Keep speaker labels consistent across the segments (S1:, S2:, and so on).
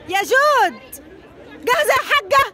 S1: يا جود جاهزه يا حاجه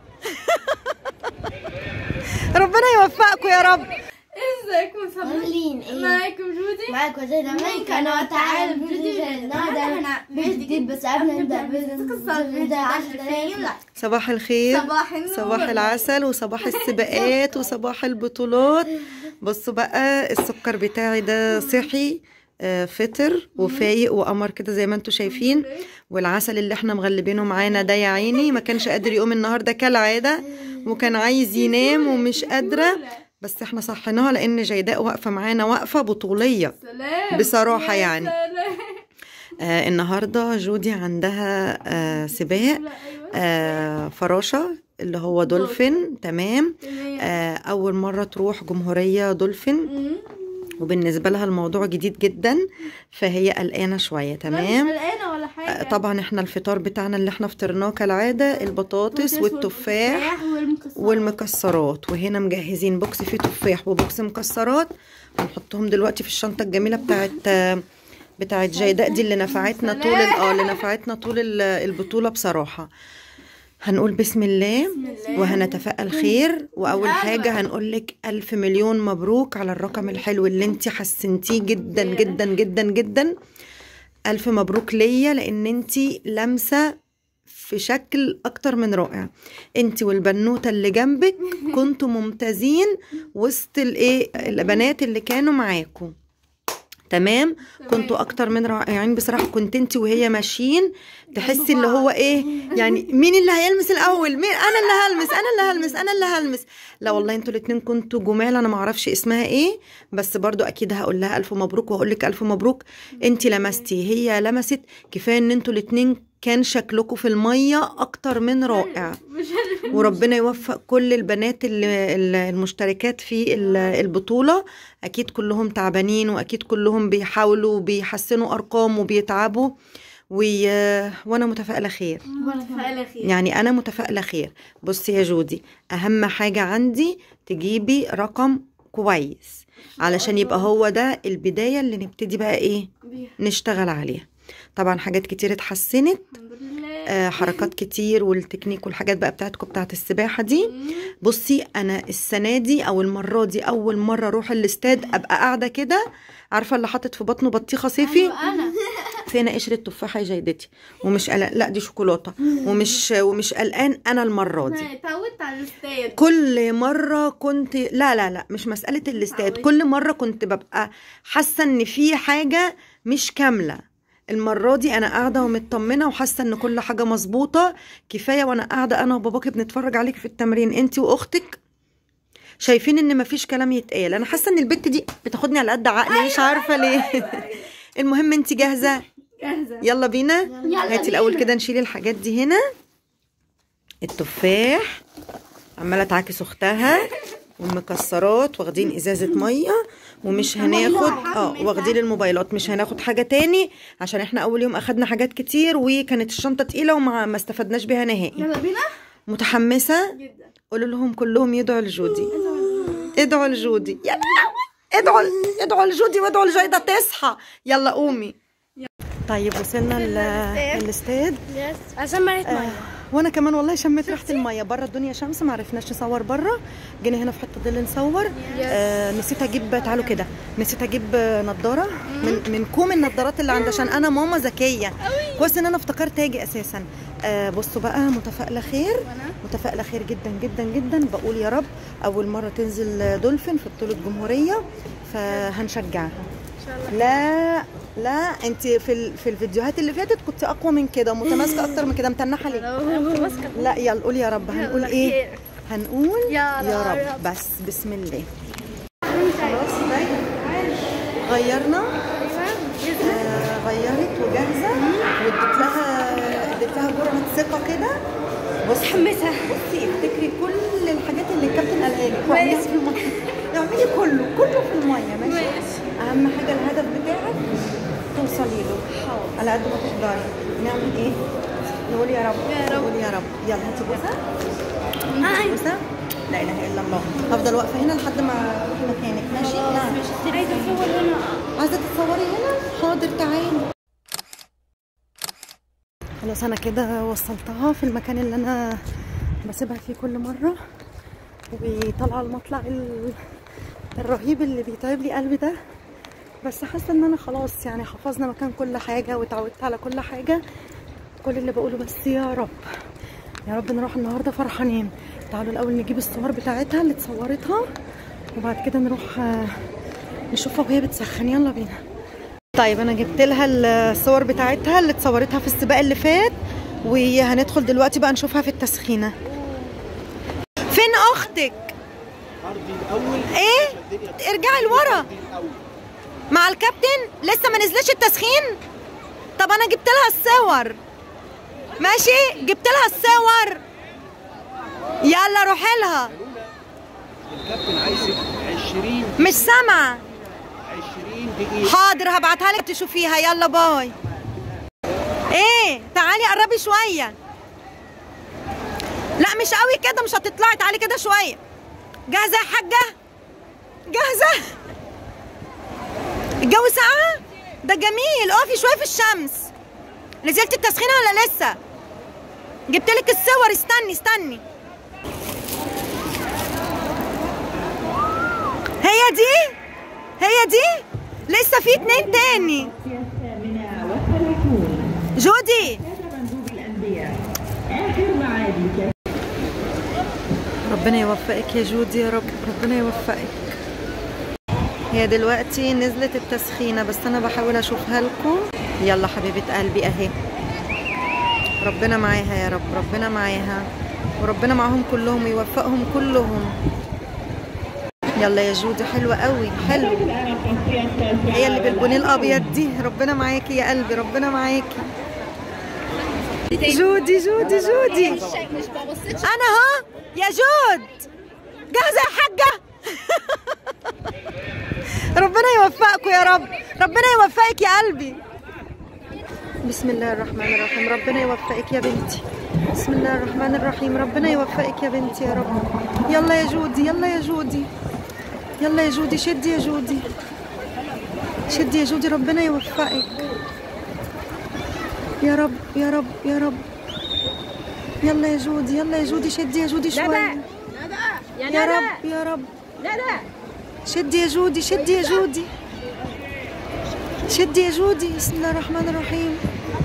S1: ربنا يوفقكم يا رب
S2: ازيكم صباح
S3: عاملين ايه؟
S2: معاكم جودي
S3: معاكم زي امريكا انا وتعالى الفيديو زي النهارده فيديو جديد بس قبل ما نبدا الفيديو ده 10000 لايك
S1: صباح الخير
S2: صباح النور.
S1: صباح العسل وصباح السباقات وصباح البطولات بصوا بقى السكر بتاعي ده صحي آه، فطر وفايق وقمر كده زي ما انتم شايفين والعسل اللي احنا مغلبينه معانا ده يا عيني ما كانش قادر يقوم النهارده كالعاده وكان عايز ينام ومش قادره بس احنا صحيناها لان جيداء واقفه معانا واقفه بطوليه
S2: سلام
S1: بصراحة
S2: يا
S1: يعني.
S2: سلام.
S1: آه النهارده جودي عندها آه سباق
S2: لا، أيوة.
S1: آه فراشة اللي هو دولفين تمام
S2: تمام.
S1: آه أول مرة تروح جمهورية دولفين
S2: مم.
S1: وبالنسبة لها الموضوع جديد جدا فهي قلقانة شوية
S2: لا، مش
S1: تمام
S2: قلقانة ولا حاجة
S1: آه طبعا احنا الفطار بتاعنا اللي احنا فطرناه كالعادة البطاطس والتفاح
S2: والمكسرات
S1: والمكسرات وهنا مجهزين بوكس فيه تفاح وبوكس مكسرات هنحطهم دلوقتي في الشنطة الجميلة بتاعت بتاعت جيداء دي اللي نفعتنا طول ال- اه اللي نفعتنا طول ال- البطولة بصراحة هنقول بسم الله
S2: الله.
S1: وهنتفائل خير واول حاجه هنقول لك الف مليون مبروك على الرقم الحلو اللي انت حسنتيه جدا جدا جدا جدا الف مبروك ليا لان انت لامسه في شكل اكتر من رائع انت والبنوته اللي جنبك كنتوا ممتازين وسط الايه البنات اللي كانوا معاكم تمام كنتوا اكتر من رائعين بصراحه كنت انت وهي ماشيين تحسي اللي هو ايه يعني مين اللي هيلمس الاول مين انا اللي هلمس انا اللي هلمس انا اللي هلمس لا والله انتوا الاتنين كنتوا جمال انا ما اعرفش اسمها ايه بس برضو اكيد هقول لها الف مبروك وهقول لك الف مبروك انت لمستي هي لمست كفايه ان انتوا الاتنين كان شكلكم في الميه اكتر من رائع
S2: مش
S1: وربنا يوفق كل البنات اللي اللي- المشتركات في ال- البطولة أكيد كلهم تعبانين وأكيد كلهم بيحاولوا وبيحسنوا أرقام وبيتعبوا وي... وأنا متفائلة خير
S2: متفائلة خير
S1: يعني أنا متفائلة خير بصي يا جودي أهم حاجة عندي تجيبي رقم كويس علشان يبقى هو ده البداية اللي نبتدي بقى إيه
S2: بيها.
S1: نشتغل عليها طبعا حاجات كتير اتحسنت
S2: الحمد لله
S1: آه، حركات كتير والتكنيك والحاجات بقى بتاعتكم بتاعت السباحة دي بصي انا السنة دي او المرة دي اول مرة اروح الاستاد ابقى قاعدة كده عارفة اللي حاطط في بطنه بطيخة صيفي
S2: انا
S1: فينا قشرة تفاحة يا جيدتي ومش قلق لا دي شوكولاتة ومش ومش قلقان انا المرة دي
S2: أنا اتعودت على الاستاد
S1: كل مرة كنت لا لا لا مش مسألة الاستاد كل مرة كنت ببقى حاسة ان في حاجة مش كاملة المرة دي أنا قاعدة ومطمنة وحاسة إن كل حاجة مظبوطة كفاية وأنا قاعدة أنا وباباكي بنتفرج عليك في التمرين أنت وأختك شايفين إن مفيش كلام يتقال أنا حاسة إن البت دي بتاخدني على قد عقلي مش عارفة ليه المهم أنت جاهزة
S2: جاهزة
S1: يلا بينا
S2: يلا
S1: هاتي الأول
S2: بينا.
S1: كده نشيل الحاجات دي هنا التفاح عمالة تعاكس أختها والمكسرات واخدين إزازة مية ومش هناخد اه واخدين الموبايلات مش هناخد حاجة تاني عشان احنا أول يوم أخدنا حاجات كتير وكانت الشنطة تقيلة وما ما استفدناش بيها نهائي
S2: يلا بينا
S1: متحمسة
S2: جدا
S1: قولوا لهم كلهم يدعوا لجودي ادعوا لجودي يلا ادعوا ادعوا لجودي وادعوا لجيدة تصحى يلا قومي طيب وصلنا ال- الاستاد
S3: يس عشان مريت
S1: آه، وانا كمان والله شميت ريحه الميه بره الدنيا شمس ما عرفناش نصور بره جينا هنا في حته ظل نصور آه نسيت اجيب تعالوا كده نسيت اجيب آه، نضاره من من كوم النضارات اللي عندي عشان انا ماما ذكيه كويس ان انا افتكرت اجي اساسا آه بصوا بقى متفائله خير متفائله خير جدا جدا جدا بقول يا رب اول مره تنزل دولفين في بطوله جمهوريه فهنشجعها لا لا انت في ال- في الفيديوهات اللي فاتت كنت اقوى من كده ومتماسكه اكتر من كده متنحه ليه لا يلا قول يا رب هنقول ايه هنقول
S3: يا
S1: يا رب بس بسم الله خلاص طيب. غيرنا آه غيرت وجاهزه واديت لها اديت لها جرعه ثقه كده بص
S3: متحمسة
S1: بصي افتكري كل الحاجات اللي الكابتن قالها لك واعمليها في الميه اعملي كله كله في الميه ماشي اهم حاجه الهدف بتاعك توصلي له على قد ما تقدري نعمل ايه نقول يا رب
S2: يا رب.
S1: نقول يا رب يلا هاتي بوسه بوسه لا اله الا الله هفضل واقفه هنا لحد ما تروحي مكانك ماشي نعم
S3: عايزة اصور هنا
S1: عايزه تتصوري هنا حاضر تعالي خلاص انا كده وصلتها في المكان اللي انا بسيبها فيه كل مره وطالعه المطلع ال- الرهيب اللي بيتعب لي قلبي ده بس حاسه ان انا خلاص يعني حفظنا مكان كل حاجه واتعودت على كل حاجه كل اللي بقوله بس يا رب يا رب نروح النهارده فرحانين تعالوا الاول نجيب الصور بتاعتها اللي اتصورتها وبعد كده نروح آه، نشوفها وهي بتسخن يلا بينا طيب انا جبت لها الصور بتاعتها اللي اتصورتها في السباق اللي فات وهندخل دلوقتي بقى نشوفها في التسخينه فين اختك
S4: ارضي الاول
S1: ايه
S4: الدنيا
S1: ارجعي لورا
S4: ارضي الاول
S1: مع الكابتن لسه ما نزلش التسخين طب انا جبت لها الصور ماشي جبت لها الصور يلا روحي لها
S4: الكابتن عايزك 20
S1: مش سامعه
S4: 20 دقيقه
S1: حاضر هبعتها لك تشوفيها يلا باي ايه تعالي قربي شويه لا مش قوي كده مش هتطلعي تعالي كده شويه جاهزه يا حاجه جاهزه الجو ساقعه ده جميل اقفي شويه في الشمس نزلت التسخين ولا لسه جبت لك الصور استني استني هي دي هي دي لسه في اتنين تاني
S5: الثامنة والثلاثون
S1: جودي
S5: هذا مندوب الأنبياء آخر معادي
S1: ربنا يوفقك يا جودي يا رب ربنا يوفقك هي دلوقتي نزلت التسخينة بس أنا بحاول أشوفها لكم يلا حبيبة قلبي أهي ربنا معاها يا رب ربنا معاها وربنا معاهم كلهم ويوفقهم كلهم يلا يا جودي حلوة قوي حلو
S5: الآن التصفية التاسعة
S1: هي اللي بالبني الابيض دي ربنا معاكي يا قلبي ربنا معاكي جودي جودي جودي انا اهو يا جود جاهزه يا حاجه ربنا يوفقكم يا رب ربنا يوفقك يا قلبي بسم الله الرحمن الرحيم ربنا يوفقك يا بنتي بسم الله الرحمن الرحيم ربنا يوفقك يا بنتي يا رب يلا يا جودي يلا يا جودي يلا يا جودي شدي يا جودي شدي يا جودي ربنا يوفقك يا رب يا رب يا رب يلا يا جودي يلا يا جودي شدي يا جودي شوية يا رب يا رب
S2: لا لا
S1: شدي يا جودي شدي يا جودي شدي يا جودي بسم الله الرحمن الرحيم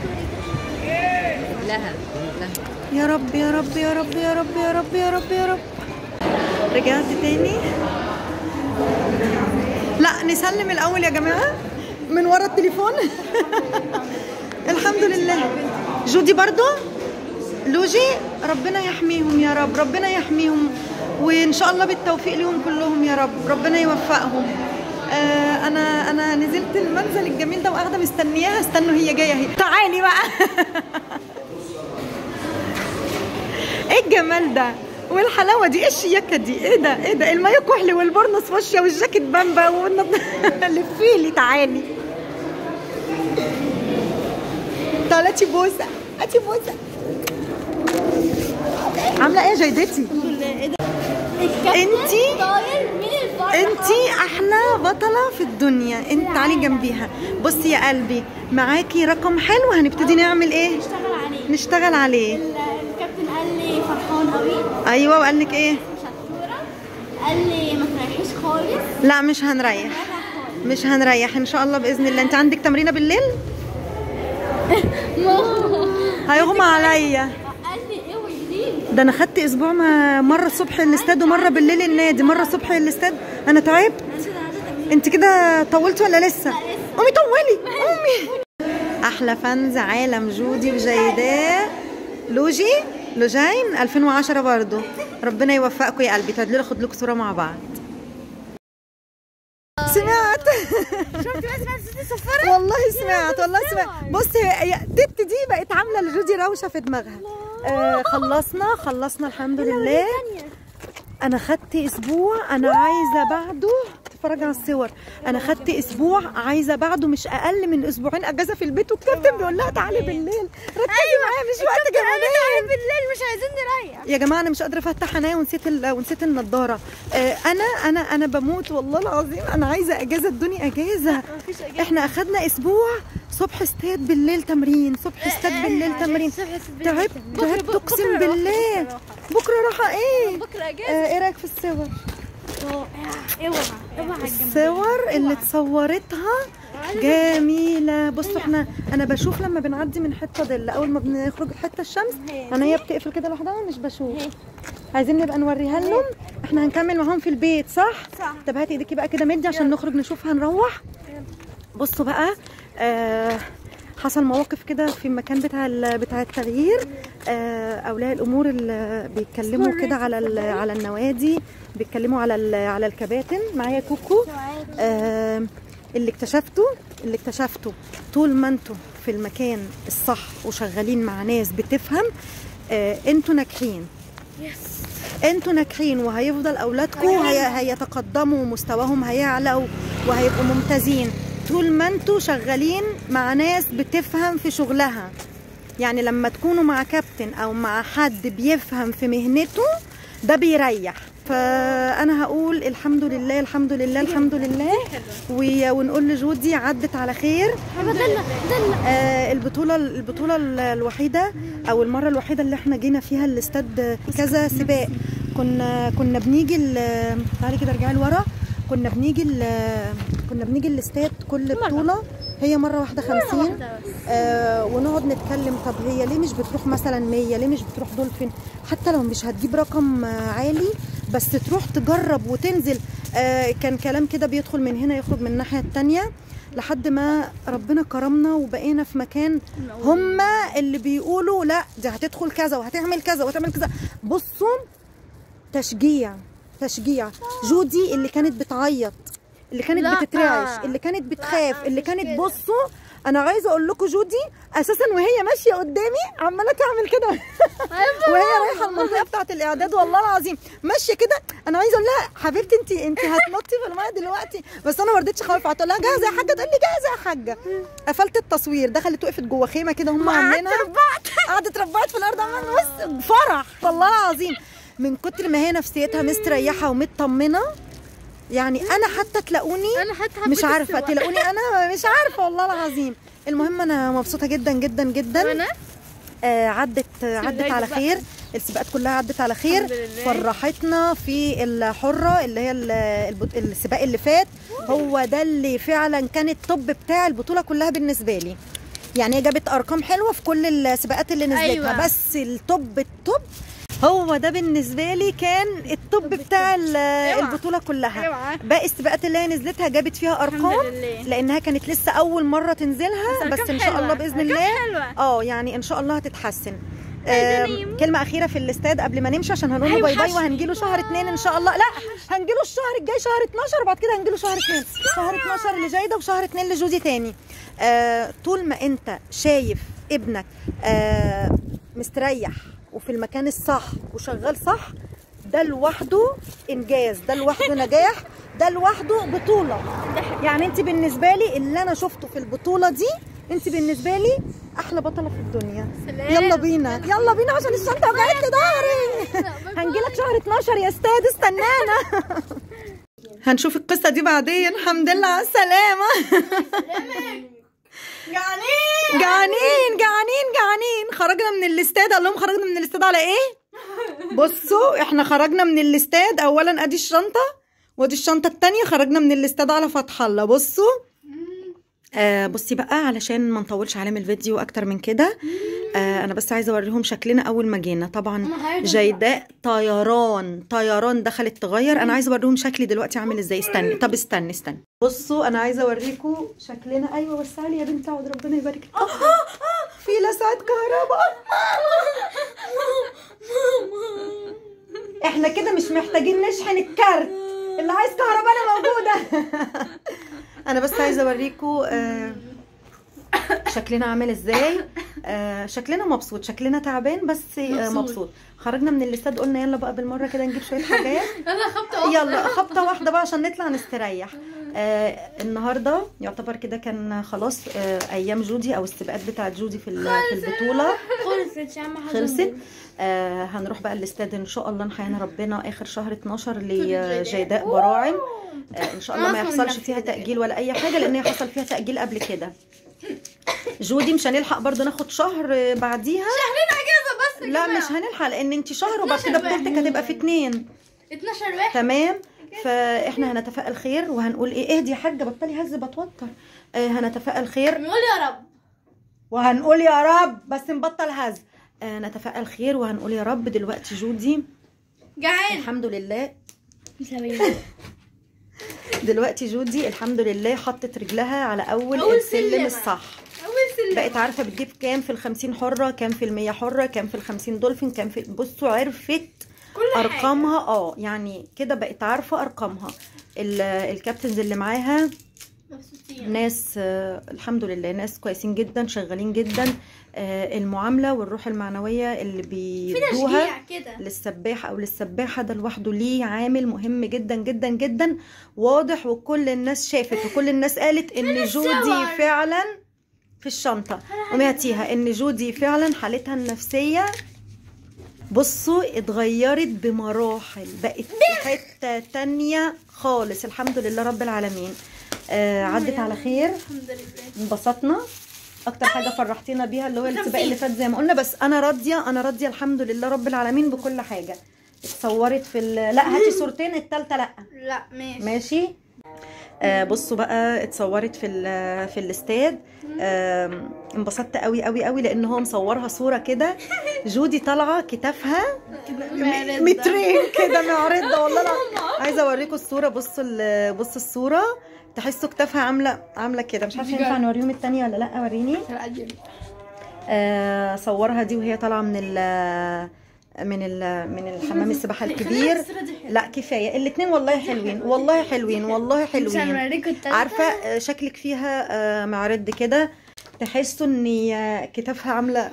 S2: لها
S1: يا رب يا رب يا رب يا رب يا رب يا رب يا رب رجعت تاني لا نسلم الاول يا جماعه من ورا التليفون الحمد لله جودي برضو لوجي ربنا يحميهم يا رب ربنا يحميهم وان شاء الله بالتوفيق لهم كلهم يا رب ربنا يوفقهم آه انا انا نزلت المنزل الجميل ده وقاعده مستنياها استنوا هي جايه اهي تعالي بقى ايه الجمال ده والحلاوه دي ايه الشياكه دي ايه ده ايه ده المايو كحلي والبرنس فاشيه والجاكيت بامبا والنض... لفيلي تعالي تعالي هاتي بوسه هاتي بوسه عامله ايه يا جيدتي انتي
S3: طاير من الفرحة
S1: انتي احلى بطله في الدنيا انت تعالي جنبيها بصي يا قلبي معاكي رقم حلو هنبتدي نعمل ايه
S3: اشتغل عليه
S1: نشتغل عليه
S3: ال- الكابتن قال لي فرحان قوي
S1: ايوه وقال لك ايه
S3: شطورة قال لي ما تريحيش خالص
S1: لا مش هنريح مش هنريح ان شاء الله باذن الله انت عندك تمرينه بالليل هيغمى عليا
S3: قال لي اوعي دي
S1: ده انا خدت اسبوع ما مره الصبح الاستاد ومره بالليل النادي مره الصبح الاستاد انا تعبت انت كده طولتي ولا لسه قومي طولي قومي احلى فانز عالم جودي وجيداء لوجي لوجين 2010 برضو ربنا يوفقكم يا قلبي تعالوا اخد لكم صوره مع بعض سمعت
S3: شفت بس ما نسيتي صفرة
S1: والله سمعت والله سمعت بص هي هي تت دي بقت عامله لجودي روشه في دماغها آه خلصنا خلصنا الحمد لله انا خدت اسبوع انا عايزه بعده تتفرج على الصور انا خدت اسبوع عايزه بعده مش اقل من اسبوعين اجازه في البيت والكابتن بيقول لها تعالي بالليل ركزي معايا مش وقت جمالين
S2: بالليل مش عايزين نريح
S1: يا جماعه انا مش قادره افتح عينيا ونسيت ال... ونسيت النضاره آه انا انا انا بموت والله العظيم انا عايزه اجازه ادوني اجازه
S2: مفيش اجازه
S1: احنا اخدنا اسبوع صبح استاد بالليل تمرين صبح استاد بالليل تمرين تعبت تعبت اقسم بالله بكره راحه ايه
S2: بكره
S1: آه
S2: اجازه
S1: ايه رايك في الصور
S2: اوعى اوعى الجنب
S1: الصور اللي اتصورتها جميلة بصوا احنا انا بشوف لما بنعدي من حتة ظل اول ما بنخرج حتة الشمس انا هي بتقفل كده لوحدها مش بشوف عايزين نبقى نوريها لهم احنا هنكمل معاهم في البيت صح؟
S2: صح.
S1: طب هاتي ايديكي بقى كده مدي عشان نخرج نشوف هنروح بصوا بقى آه حصل مواقف كده في المكان بتاع ال- بتاع التغيير آه اولياء الامور اللي بيتكلموا كده على ال- على النوادي بيتكلموا على ال- على الكباتن معايا كوكو آه اللي اكتشفته اللي اكتشفته طول ما انتوا في المكان الصح وشغالين مع ناس بتفهم آه انتوا ناجحين انتوا ناجحين وهيفضل اولادكم هي هيتقدموا ومستواهم هيعلى و- وهيبقوا ممتازين طول ما انتوا شغالين مع ناس بتفهم في شغلها يعني لما تكونوا مع كابتن او مع حد بيفهم في مهنته ده بيريح فانا هقول الحمد لله الحمد لله الحمد لله و- ونقول لجودي عدت على خير آه، البطولة البطولة ال- الوحيدة أو المرة الوحيدة اللي احنا جينا فيها الاستاد كذا سباق كنا كنا بنيجي ال- تعالي كده ارجعي لورا كنا بنيجي ال- كنا بنيجي الاستاد كل بطولة هي مرة واحدة خمسين آه ونقعد نتكلم طب هي ليه مش بتروح مثلا 100 ليه مش بتروح دولفين حتى لو مش هتجيب رقم آه، عالي بس تروح تجرب وتنزل آه كان كلام كده بيدخل من هنا يخرج من الناحية التانية لحد ما ربنا كرمنا وبقينا في مكان هما اللي بيقولوا لا دي هتدخل كذا وهتعمل كذا وهتعمل كذا بصوا تشجيع تشجيع جودي اللي كانت بتعيط اللي كانت
S2: لا.
S1: بتترعش اللي كانت بتخاف اللي كانت بصوا انا عايزه اقول لكم جودي اساسا وهي ماشيه قدامي عماله تعمل كده وهي رايحه المنطقه بتاعه الاعداد والله العظيم ماشيه كده انا عايزه اقول لها حبيبتي انت انت هتنطي في الميه دلوقتي بس انا ما رضيتش خايفه قعدت اقول لها جاهزه يا حاجه تقول لي جاهزه يا حاجه قفلت التصوير دخلت وقفت جوه خيمه كده هم عاملينها قعدت ربعت في الارض عمال بص فرح والله العظيم من كتر ما هي نفسيتها مستريحه ومطمنه يعني انا حتى تلاقوني
S2: انا حتى
S1: مش
S2: حبيت
S1: عارفه
S2: السواقة.
S1: تلاقوني انا مش عارفه والله العظيم المهم انا مبسوطه جدا جدا جدا
S2: وانا
S1: آه عدت عدت
S2: بداية
S1: على
S2: بقى.
S1: خير السباقات كلها عدت على خير
S2: الحمد لله.
S1: فرحتنا في الحره اللي هي ال- البط- السباق اللي فات هو ده اللي فعلا كان التوب بتاع البطوله كلها بالنسبه لي يعني هي جابت ارقام حلوه في كل السباقات اللي نزلتها
S2: أيوة.
S1: بس التوب التوب هو ده بالنسبه لي كان التوب بتاع ال- البطوله كلها
S2: اوعى.
S1: باقي السباقات اللي هي نزلتها جابت فيها ارقام
S2: لله.
S1: لانها كانت لسه اول مره تنزلها
S2: بس
S1: بس,
S2: أرقام
S1: ان شاء
S2: حلوة.
S1: الله باذن
S2: أرقام
S1: الله
S2: حلوة.
S1: اه يعني ان شاء الله هتتحسن
S2: عايزة
S1: آم،
S2: أنام.
S1: كلمة أخيرة في الاستاد قبل ما نمشي عشان هنقول له باي باي
S2: هيوحشني.
S1: وهنجيله شهر اتنين إن شاء الله لا هنجيله الشهر الجاي شهر 12 وبعد كده هنجيله شهر اتنين شهر 12 لجايدة وشهر اتنين لجوزي تاني آه طول ما أنت شايف ابنك آه مستريح وفي المكان الصح وشغال صح ده لوحده إنجاز ده لوحده نجاح ده لوحده بطولة يعني أنت بالنسبة لي اللي أنا شفته في البطولة دي أنت بالنسبة لي أحلى بطلة في الدنيا
S2: سلام.
S1: يلا بينا يلا بينا عشان الشنطه وجعت لي ظهري هنجيلك شهر 12 يا استاذ استنانا هنشوف القصه دي بعدين الحمد لله على السلامه جعانين جعانين جعانين جعانين خرجنا من الاستاد اقول لهم خرجنا من الاستاد على ايه بصوا احنا خرجنا من الاستاد اولا ادي الشنطه وادي الشنطه التانية خرجنا من الاستاد على فتح الله بصوا آه بصي بقى علشان ما نطولش عليهم الفيديو اكتر من كده آه انا بس عايزه اوريهم شكلنا اول ما جينا طبعا جيداء طيران طيران دخلت تغير انا عايزه اوريهم شكلي دلوقتي عامل ازاي استني طب استني استني بصوا انا عايزه اوريكم شكلنا ايوه بس علي يا بنت عود ربنا يبارك لك. آه, آه, اه في لسعه كهرباء احنا كده مش محتاجين نشحن الكارت اللي عايز كهرباء انا موجوده انا بس عايزه اوريكم آه شكلنا عامل ازاي آه شكلنا مبسوط شكلنا تعبان بس آه مبسوط خرجنا من الاستاد قلنا يلا بقى بالمره كده نجيب شويه حاجات
S2: انا خبطه
S1: يلا خبطه واحده بقى عشان نطلع نستريح آه النهارده يعتبر كده كان خلاص آه ايام جودي او السباقات بتاعت جودي في ال- في البطوله
S2: خلصت يا عم حسن
S1: خلصت آه هنروح بقى الاستاد ان شاء الله نحيانا ربنا اخر شهر 12 لجيداء براعم آه ان شاء الله ما
S2: أصلاً
S1: يحصلش فيها تاجيل ولا اي حاجه لان هي حصل فيها تاجيل قبل كده جودي مش هنلحق برضو ناخد شهر آه، بعديها
S2: شهرين اجازه بس
S1: لا مش هنلحق لان انت شهر وبعد كده
S2: 12
S1: بطولتك هتبقى في اتنين
S2: 12 واحد
S1: تمام فاحنا هنتفائل خير وهنقول ايه اهدي يا حاجه بطلي هز بتوتر آه هنتفائل خير
S2: نقول يا رب
S1: وهنقول يا رب بس نبطل هز آه نتفائل خير وهنقول يا رب دلوقتي جودي
S2: جعان
S1: الحمد لله دلوقتي جودي الحمد لله حطت رجلها على اول,
S2: أول
S1: السلم
S2: سلمة.
S1: الصح
S2: اول سلم
S1: بقت عارفه بتجيب كام في الخمسين حره كام في المية حره كام في الخمسين دولفين كام في بصوا عرفت
S2: كل حاجة.
S1: ارقامها اه يعني كده بقت عارفه ارقامها ال- الكابتنز اللي معاها
S2: مبسوطين
S1: ناس آه الحمد لله ناس كويسين جدا شغالين جدا آه المعامله والروح المعنويه اللي
S2: في
S1: بيدوها
S2: تشجيع كده
S1: للسباح او للسباحه ده لوحده ليه عامل مهم جدا جدا جدا واضح وكل الناس شافت وكل الناس قالت ان جودي
S2: الصور؟
S1: فعلا في الشنطه ومهاتيها ان جودي فعلا حالتها النفسيه بصوا اتغيرت بمراحل بقت في حته تانية خالص الحمد لله رب العالمين آه عدت على خير
S2: الحمد لله
S1: انبسطنا اكتر حاجه فرحتينا بيها اللي هو السباق اللي فات زي ما قلنا بس انا راضيه انا راضيه الحمد لله رب العالمين بكل حاجه اتصورت في ال... لا هاتي صورتين التالتة لا
S2: لا ماشي
S1: ماشي آه بصوا بقى اتصورت في ال- في الاستاد آم، انبسطت قوي قوي قوي لان هو مصورها صوره كده جودي طالعه كتافها م- مترين كده معرضه والله العظيم عايزه اوريكم الصوره بصوا ال- بصوا الصوره تحسوا كتافها عامله عامله كده مش عارفه ينفع نوريهم التانية ولا لا وريني آه صورها دي وهي طالعه من ال من ال من الحمام السباحه الكبير لا كفايه الاثنين والله حلوين والله حلوين والله
S2: مش
S1: حلوين
S2: هنوريكم التالتة
S1: عارفه آه، شكلك فيها آه، معرض كده تحسوا ان آه، كتافها عامله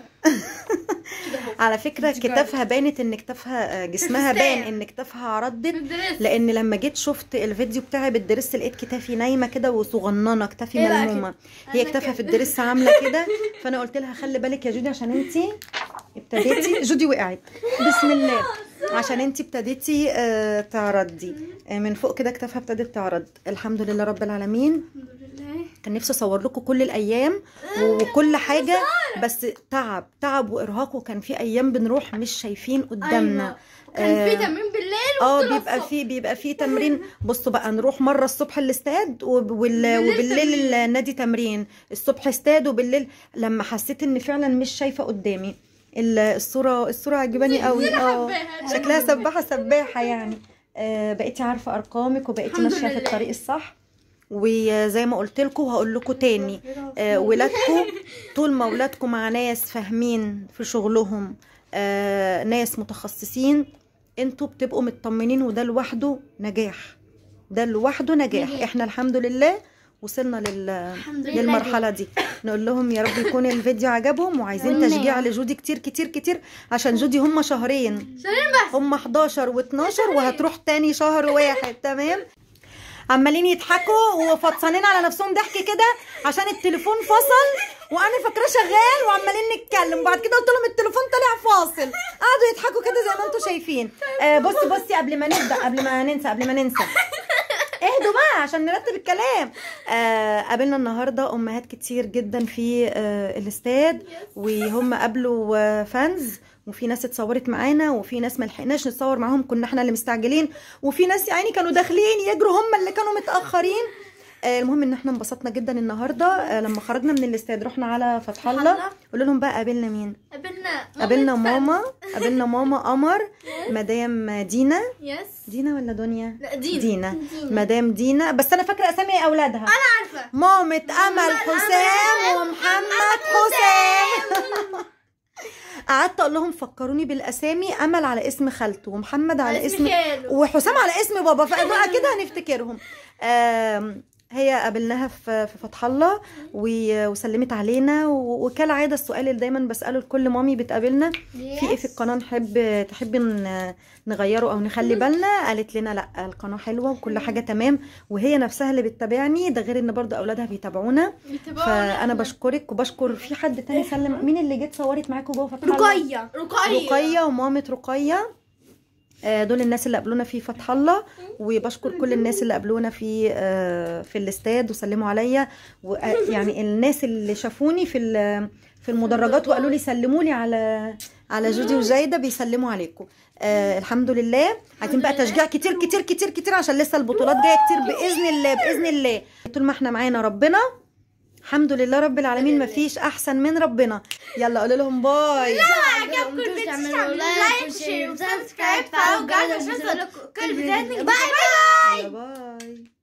S1: على فكره كتافها بانت ان كتافها آه، جسمها بان ان كتافها عرضت
S2: بالدرس.
S1: لان لما جيت شفت الفيديو بتاعي بالدرس لقيت كتافي نايمه كده وصغننه كتافي
S2: إيه بقى
S1: ملمومه هي
S2: أنا
S1: كتافها
S2: كده.
S1: في الدرس عامله كده فانا قلت لها خلي بالك يا جودي عشان انتي ابتديتي جودي وقعت بسم الله عشان انتي ابتديتي آه، تعرضي آه، من فوق كده كتافها ابتدت تعرض الحمد لله رب العالمين
S2: الحمد لله
S1: كان نفسي اصور لكم كل الايام وكل حاجه بس تعب تعب وارهاق وكان في ايام بنروح مش شايفين قدامنا
S2: أيوة. كان في
S1: آه،
S2: تمرين بالليل
S1: اه
S2: وبطولة
S1: بيبقى
S2: الصبح.
S1: في بيبقى في تمرين بصوا بقى نروح مره الصبح الاستاد وب- وال- وبالليل النادي تمرين الصبح استاد وبالليل لما حسيت ان فعلا مش شايفه قدامي ال- الصوره الصوره عجباني قوي اه
S2: حباها.
S1: شكلها سباحه سباحه يعني آه بقيتي عارفه ارقامك وبقيتي
S2: الحمد
S1: ماشيه في
S2: لله.
S1: الطريق الصح وزي ما قلت لكم وهقول لكم تاني آه ولادكم طول ما ولادكم مع ناس فاهمين في شغلهم آه ناس متخصصين انتوا بتبقوا مطمنين وده لوحده نجاح ده لوحده نجاح احنا الحمد لله وصلنا لل...
S2: الحمد لله
S1: للمرحله دي نقول لهم يا رب يكون الفيديو عجبهم وعايزين تشجيع لجودي كتير كتير كتير عشان جودي هم شهرين
S2: شهرين بس
S1: هم 11 و12 وهتروح تاني شهر واحد تمام عمالين يضحكوا وفطسانين على نفسهم ضحك كده عشان التليفون فصل وانا فاكراه شغال وعمالين نتكلم وبعد كده قلت لهم التليفون طلع فاصل قعدوا يضحكوا كده زي ما انتم شايفين آه بصي بصي قبل ما نبدا قبل ما ننسى قبل ما ننسى اهدوا بقى عشان نرتب الكلام آه قابلنا النهارده امهات كتير جدا في آه الاستاد وهم قابلوا آه فانز وفي ناس اتصورت معانا وفي ناس ما لحقناش نتصور معاهم كنا احنا اللي مستعجلين وفي ناس يعني كانوا داخلين يجروا هم اللي كانوا متاخرين آه المهم ان احنا انبسطنا جدا النهارده آه لما خرجنا من الاستاد رحنا على فتح الله
S2: الله.
S1: قلنا لهم بقى قابلنا مين
S2: قابلنا
S1: قابلنا ماما قابلنا ماما قمر مدام دينا
S2: يس
S1: دينا ولا دنيا
S2: لا دينا
S1: دينا مدام دينا بس انا فاكره اسامي اولادها
S2: انا عارفه
S1: مامة امل حسام ومحمد حسام قعدت اقول لهم فكروني بالاسامي امل على اسم خالته ومحمد على
S2: على اسم
S1: اسم
S2: خاله.
S1: وحسام على اسم بابا فقالوا كده هنفتكرهم آم، هي قابلناها في في فتح الله و- وسلمت علينا و- وكالعاده السؤال اللي دايما بساله لكل مامي بتقابلنا في ايه في القناه نحب تحبي ن- نغيره او نخلي بالنا قالت لنا لا القناه حلوه وكل حاجه تمام وهي نفسها اللي بتتابعني ده غير ان برضو اولادها بيتابعونا فانا بشكرك وبشكر في حد تاني سلم مين اللي جت صورت معاكم جوه فتح الله
S3: رقية
S2: رقية
S1: رقية ومامة رقية آه، دول الناس اللي قابلونا في فتح الله وبشكر كل الناس اللي قابلونا في آه، في الاستاد وسلموا عليا ويعني الناس اللي شافوني في ال- في المدرجات وقالوا لي سلموا لي على على جودي وجايده بيسلموا عليكم آه الحمد لله عايزين بقى تشجيع كتير كتير كتير كتير عشان لسه البطولات جايه كتير باذن الله باذن الله طول ما احنا معانا ربنا الحمد لله رب العالمين مفيش احسن من ربنا يلا قولوا لهم باي
S3: عجبكم الفيديو تعملوا لايك وشير وسبسكرايب فعلوا الجرس عشان توصلكوا كل فيديوهات باي باي
S1: يلا باي